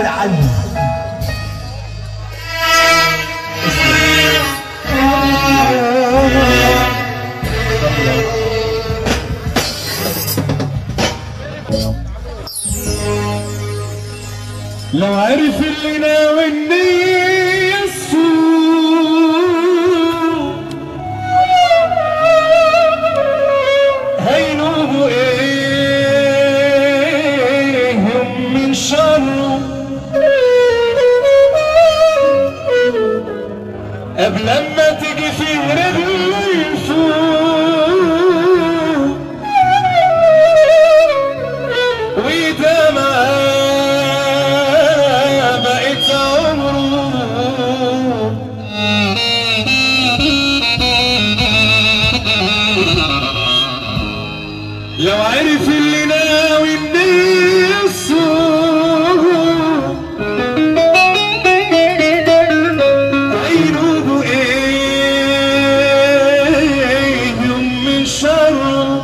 بعد عني لو عرف اللي ناوي النية السوء هينوبوا ايه هم من شره قبل ما تيجي في رجله يفوق وده معاه بقيت عمره لو عرف اللي ناوي النية السوء عينه ايه يوم من شره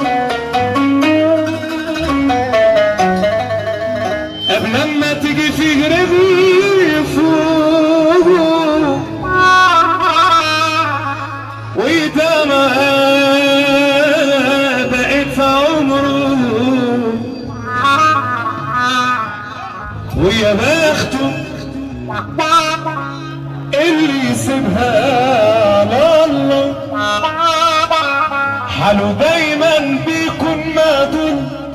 قبل ما تيجي في رجلي فوق وده معاه بقيت عمره ويا بخته اللي يسيبها على الله حاله دايما بيكون معدول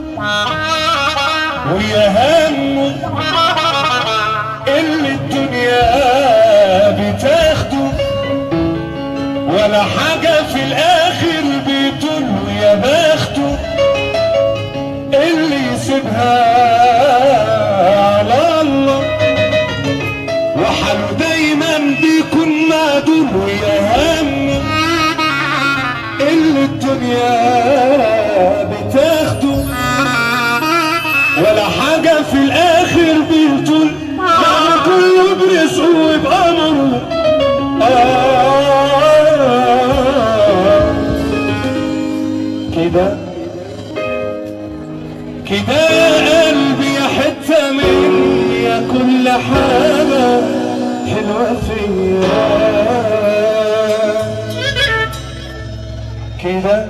ويا همه اللي الدنيا بتاخده ولا حاجة في الآخر بيطول ويا بخته اللي يسيبها على الله وحاله دايما بيكون معدول ويا همه اللي الدنيا بتاخده ولا حاجة في الآخر بيطول معنى كله برزقه وبأمره آه كده كده يا قلبي يا حتة مني يا كل حاجة حلوة فيا كده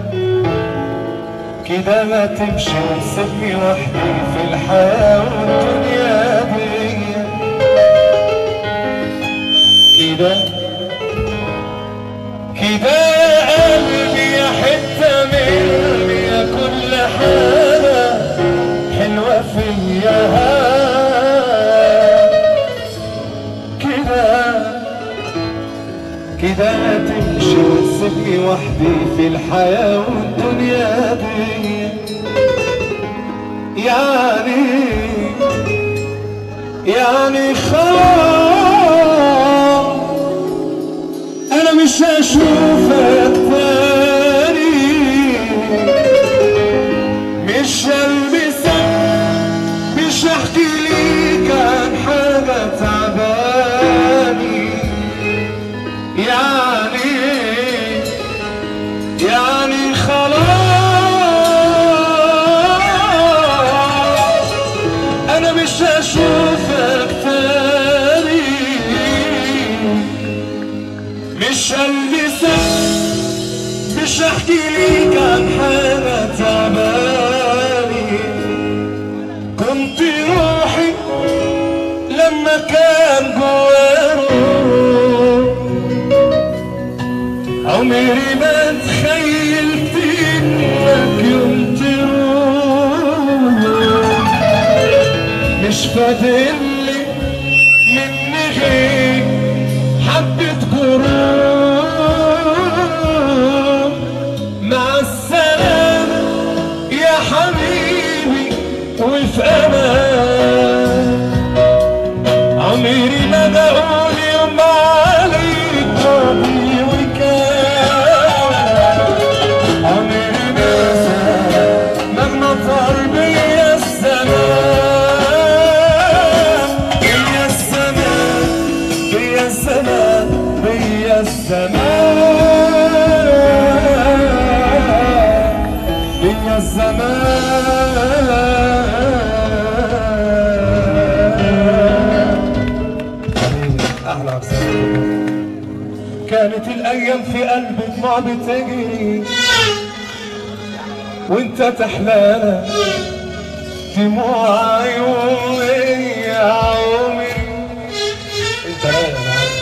كده ما تمشي وتسيبني وحدي في الحياة والدنيا دي كده كده يا قلبي يا حتة مني يا كل حاجة حلوة فيا كده كده تمشي وتسيبني وحدي في الحياة والدنيا دي يعني يعني خلاص انا مش هشوفك تاني مش هلبسك مش هحكي ليك عن حاجة تعباني يعني يعني خلاص انا مش هشوفك تاني مش هلبسك مش هحكي ليك عن حاجة تعباني كنت روحي لما كان جوا روح عمري ما تخيلت انك يوم تروح مش فاضلي مني غير حبة غرور مع السلامة يا حبيبي وفي أمان عمري ما بقول يوم عليك راضي وكان عمري ما زال مهما طار بيا الزمان كانت الايام في قلبك ما بتجري وانت تحلانا دموع عيوني يا عمري انت رايق يا عم.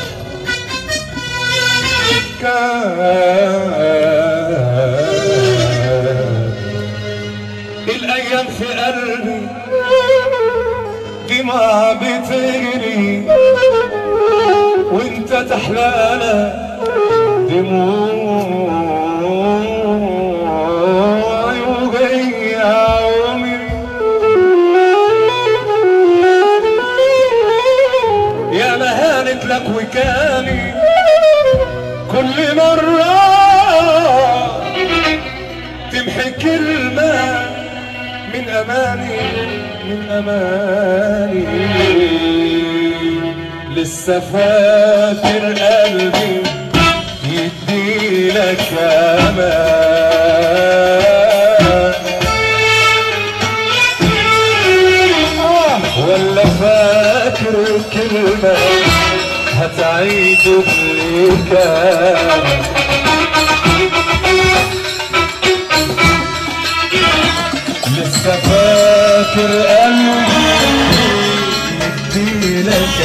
كان الايام في قلبي دموع بتجري وانت تحلانا دموع وجاي عمري يا مهانت لك وكاني كل مرة تمحي كلمة من أماني من أماني لسه فاكر قلبي يدي لك أمان آه، ولا فاكر كلمة هتعيد بليكان لسه فاكر قلبي يدي لك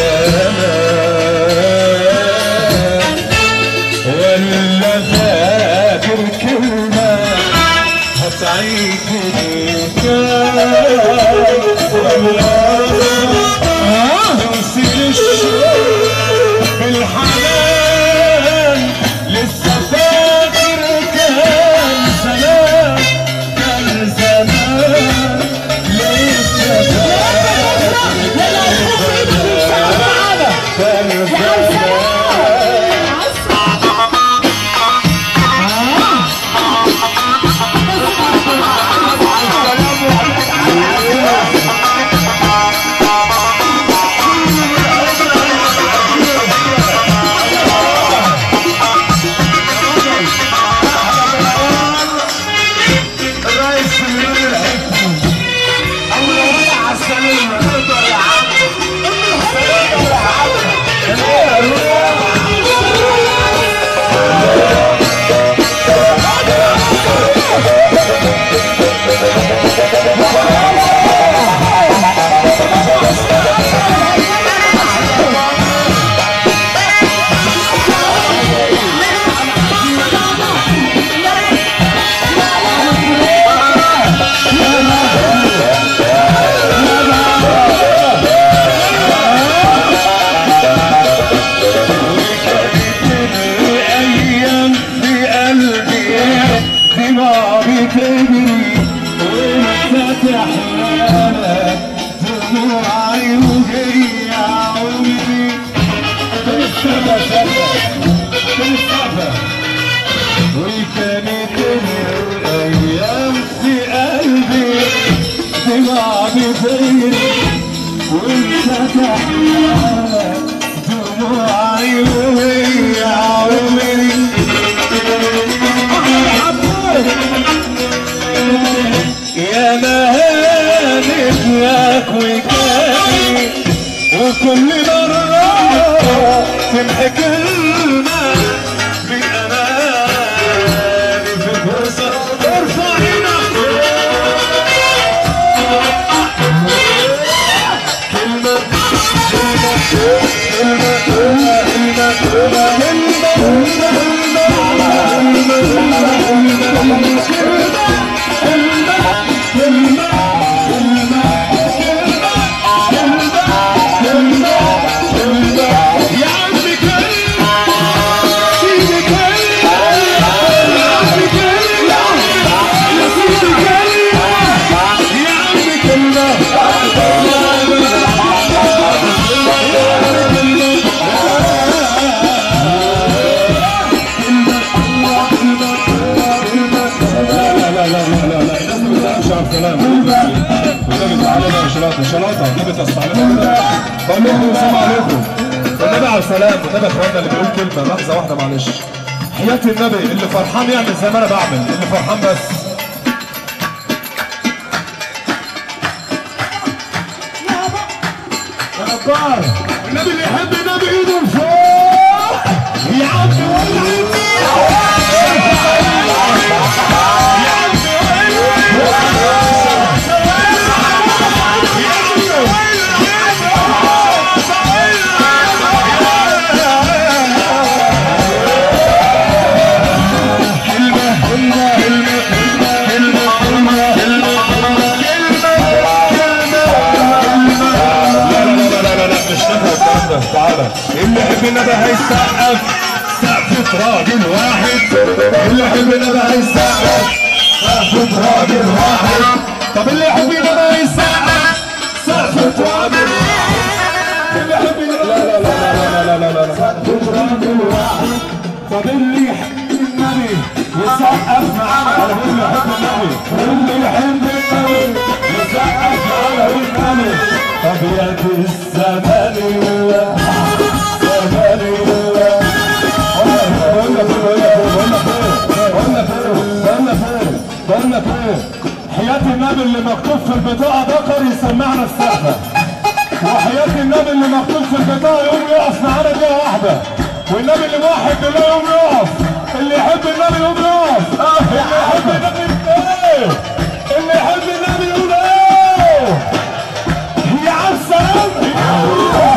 امان ولا فاكر كلمة هتعيد لك ولا نسيت الشوق بالحنان لسه فاكر كان زمان كان زمان لسه فاكر كان زمان الرئيس اليوم الحكم الله يرضى على السلامة تقدر يا عم تقدر يا عم الايام في قلبي دماغ بتجري وانت تحلالك دموعي وجري يا عمري بالسما سما بالسما وكانت الايام في قلبي دماغ بتجري وانت تحلالك دموعي وهي عمري يا مهانت لك وكاني وكل مرة تمحي كلمة من أماني في فرصة ارفع ايدك كلمة كلمة كلمة كلمة يا عمي كلمة سيدي كلمة يا عمي كلمة يا سيدي كلمة يا عمي كلمة لا لا لا لا لا لا الناس ما بتعرفش على الكلام والنبي تعالى يا شلاطه شلاطه النبي تستعملها بقول لكم السلام عليكم والنبي على السلام والنبي يا اخوانا اللي بيقول كلمه لحظه واحده معلش حياه النبي اللي فرحان يعمل زي ما انا بعمل اللي فرحان بس يا جبار النبي اللي يحب النبي ايده لفوق يا عم ولع لا لا لا لا لا مش نفع الكلام ده تعالى اللي يحب النبي هيسقف سقفة راجل واحد اللي يحب النبي هيسقف سقفة راجل واحد طب اللي يحب النبي هيسقف سقفة راجل اللي يحب النبي لا لا لا لا لا لا لا لا سقفة راجل واحد طب اللي يحب النبي يسقف معانا على اللي يحب النبي واللي يحب النبي يسقف على النبي طب يا دي الزمان الله زمان الله بقول لك ايه بقول لك ايه بقول لك ايه بقول لك ايه بقول لك ايه حياة النبي اللي مكتوب في البطاقة ذكر يسمعنا السقفة وحياة النبي اللي مكتوب في البطاقة يقوم يقف معانا دقيقة واحدة والنبي اللي موحد بالله يقوم يقف اللي يحب النبي يقوم يقف اللي يحب النبي يقول ايه اللي يحب النبي يقول ايه يا عم سلام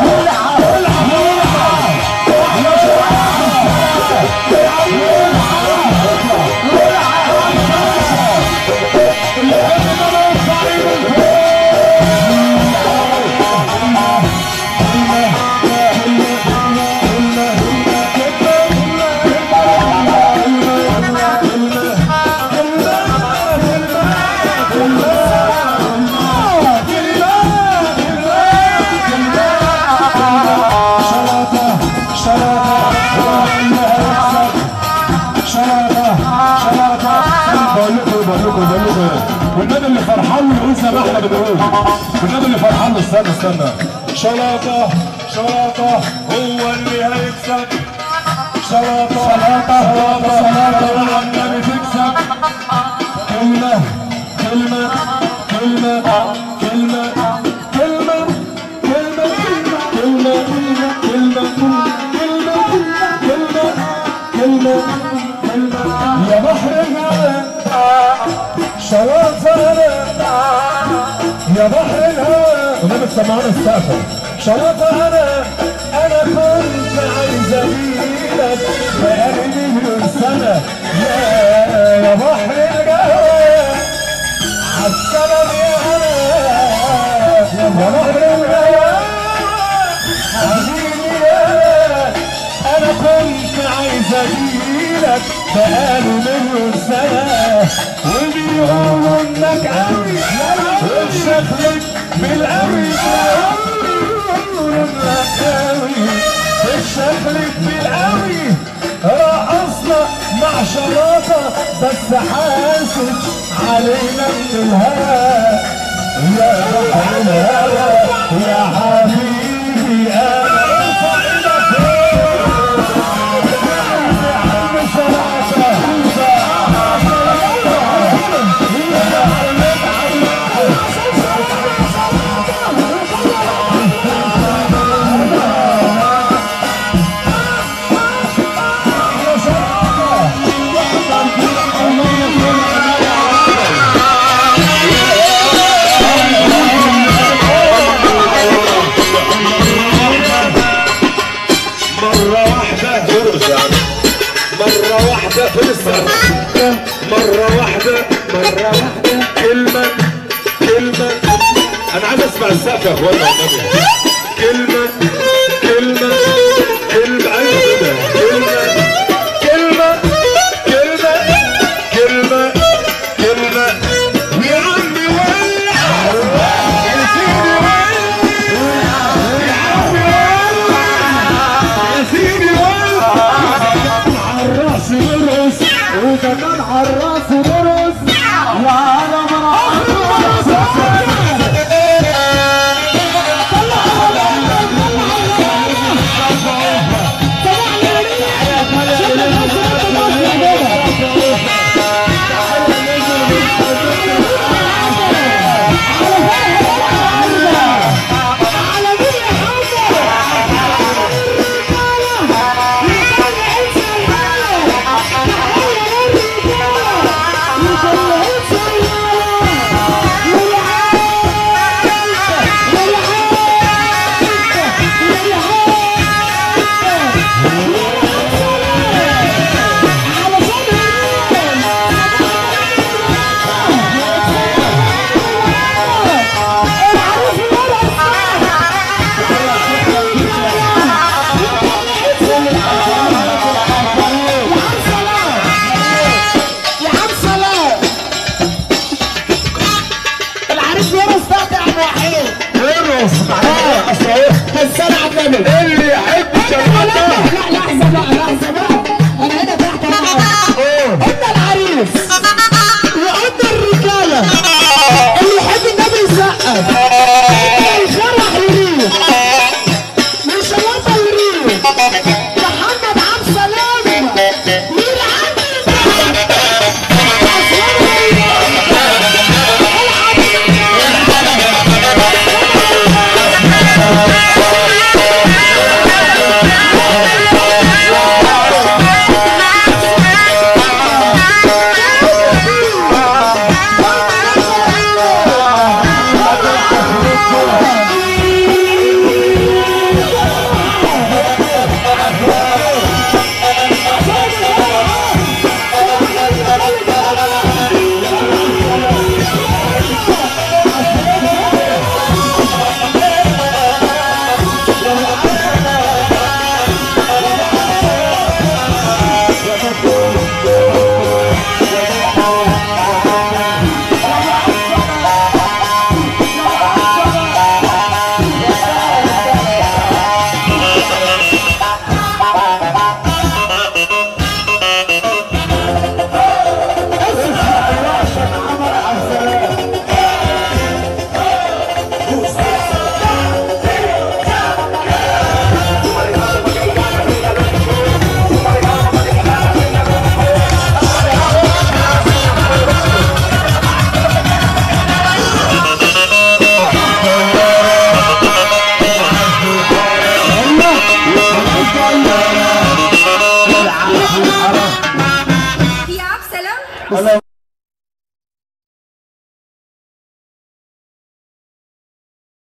والنبي اللي فرحان له يقول زي ما احنا بنقول والنبي اللي فرحان له استنى استنى شلاطة شلاطة هو اللي هيكسب شلاطة شلاطة شلاطة شلاطة مع النبي تكسب كلمة كلمة كلمة كلمة كلمة كلمة كلمة كلمة كلمة كلمة كلمة كلمة كلمة يا بحر الهوى شرفنا يا بحر الهوى ونبي سمعنا السقفة شرفنا انا كنت عايز اجيلك بقالي مليون سنة يا يا بحر الهوى عالسلام يا هلا يا بحر الهوى حبيبي يا انا كنت عايز اجيلك بقالي مليون سنة وبيقولوا انك قوي وشكلك بالقوي بيقولوا انك قوي شكلك بالقوي رقصنا مع شراطة بس حاسس علينا من الهوى يا بحر الهوى يا حبيبي انا ارفع ايدك يا عم شراطة مرة واحدة ترجع مرة واحدة ترسل مرة واحدة مرة واحدة كلمة كلمة أنا عايز أسمع السقف يا إخوانا والنبي كلمة كلمة كلمة أيوة كده كلمة كلمة كلمة كلمة كلمة يا عمي ولع يا سيدي ولع يا عمي ولع يا سيدي ولع عالراس يرقص وكمان عالراس يرقص